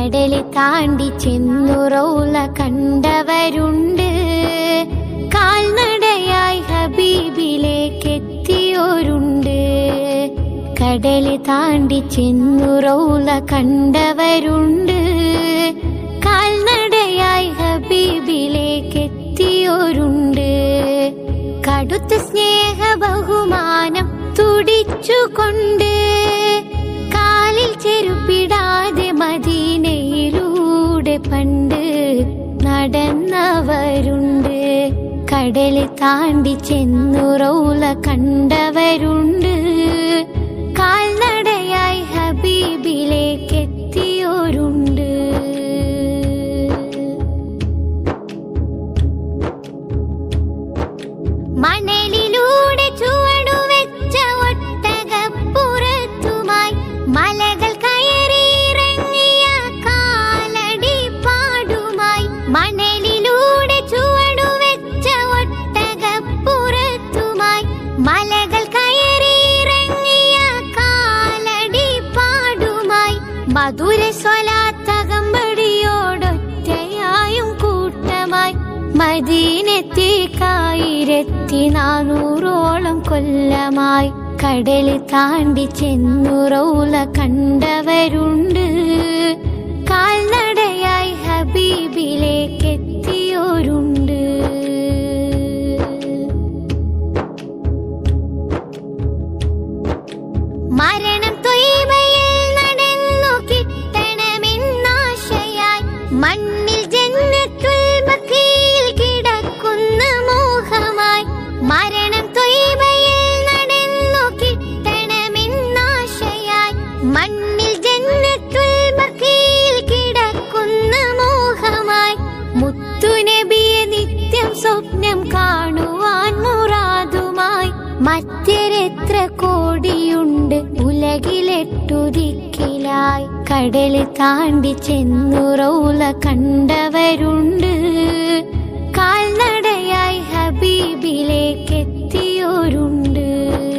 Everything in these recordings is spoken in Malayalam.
കടല് താണ്ടി ചെന്നുറൗല കണ്ടവരുണ്ട് കാൽനടയായി ഹബീബിലേക്ക് എത്തിയോരുണ്ട് കടല് താണ്ടി ചെന്നുറൗല കണ്ടവരുണ്ട് കാൽനടയായി ഹബീബിലേക്ക് എത്തിയോരുണ്ട് കടുത്ത സ്നേഹ ബഹുമാനം തുടിച്ചുകൊണ്ട് കാലിൽ ചെരുപ്പിടാതെ മദീനയിലൂടെ പണ്ട് നടന്നവരുണ്ട് കടല് താണ്ടി ചെന്നുറൗല കണ്ടവരുണ്ട് കാൽനടയായി ഹബീബിലേക്ക് എത്തിയോരുണ്ട് മണലിലൂടെ ചുവടുവെച്ച ഒട്ടകപ്പുറത്തുമായി മലകൾ കയറിയിറങ്ങിയ കാലടി പാടുമായി മണലിലൂടെ ചുവടുവെച്ച ഒട്ടകപ്പുറത്തുമായി മലകൾ കയറിയിറങ്ങിയ കാലടി പാടുമായി മധുര സ്വലാത്തകമ്പടിയോടൊറ്റയായും കൂട്ടമായി മദീനത്തേക്കായിരത്തി നാനൂറോളം കൊല്ലമായി കടല് താണ്ടി ചെന്നുറൗല കണ്ടവരുണ്ട് കാൽനടയായി ഹബീബിലേക്ക് എത്തിയോരുണ്ട് മരണം തൊയ്മയിൽ നടന്നു കിട്ടണമെന്നാശയായി മണ്ണിൽ ജന്നത്തുൽ ബഖീൽ കിടക്കുന്ന മോഹമായി മരണം തൊയ്മയിൽ നടന്നു കിട്ടണമെന്നാശയായി മണ്ണിൽ ജന്നത്തുൽ ബഖീൽ കിടക്കുന്ന മോഹമായി മുത്തുനബിയെ നിത്യം സ്വപ്നം കാണുവാൻ മുറാതുമായി മറ്റെത്ര കോടിയുണ്ട് ഉലകിലെട്ടു ദിക്കിലായി കടല് താണ്ടി ചെന്നുറൗല കണ്ടവരുണ്ട് കാൽനടയായി ഹബീബിലേക്ക് എത്തിയോരുണ്ട്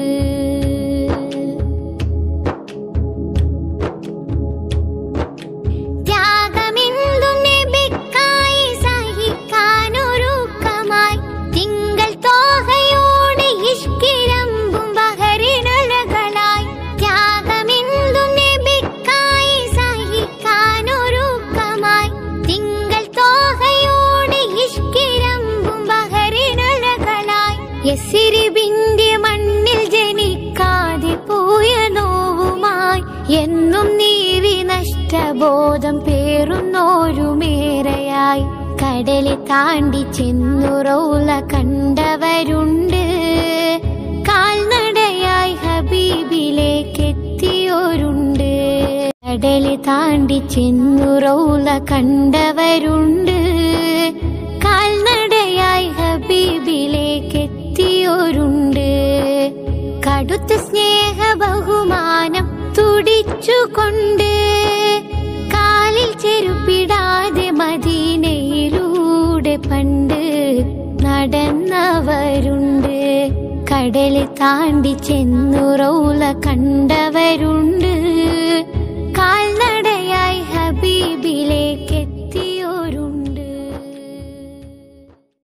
ത്യാഗമെന്തു നബിക്കായി സഹിക്കാനൊരുക്കമായി തിങ്കൾ തോഹയോടെ ഇഷ്കിരമ്പും ബഹരിനഴകളായി ത്യാഗമെന്തു നബിക്കായി സഹിക്കാനൊരുക്കമായി തിങ്കൾ തോഹയോടെ ഇഷ്കിരമ്പും ബഹരിനഴകളായി യസിരിബിന്റെ മണ്ണിൽ ജനിക്കാതെ പോയ നോവുമായി എന്നും നീവി നഷ്ടബോധം പേറുന്നോരുമേറെയായി കടല് താണ്ടി ചെന്നുറൗല കണ്ടവരുണ്ട് കാൽനടയായി ഹബീബിലേക്ക് എത്തിയോരുണ്ട് കടല് താണ്ടി ചെന്നുറൗല കണ്ടവരുണ്ട് കാൽനടയായി ഹബീബിലേക്ക് എത്തിയോരുണ്ട് കടുത്ത സ്നേഹ ബഹുമാനം തുടിച്ചുകൊണ്ട് കാലിൽ ചെരുപ്പിടാതെ മദീനയിലൂടെ പണ്ട് നടന്നവരുണ്ട് കടല് താണ്ടി ചെന്നുറൗല കണ്ടവരുണ്ട്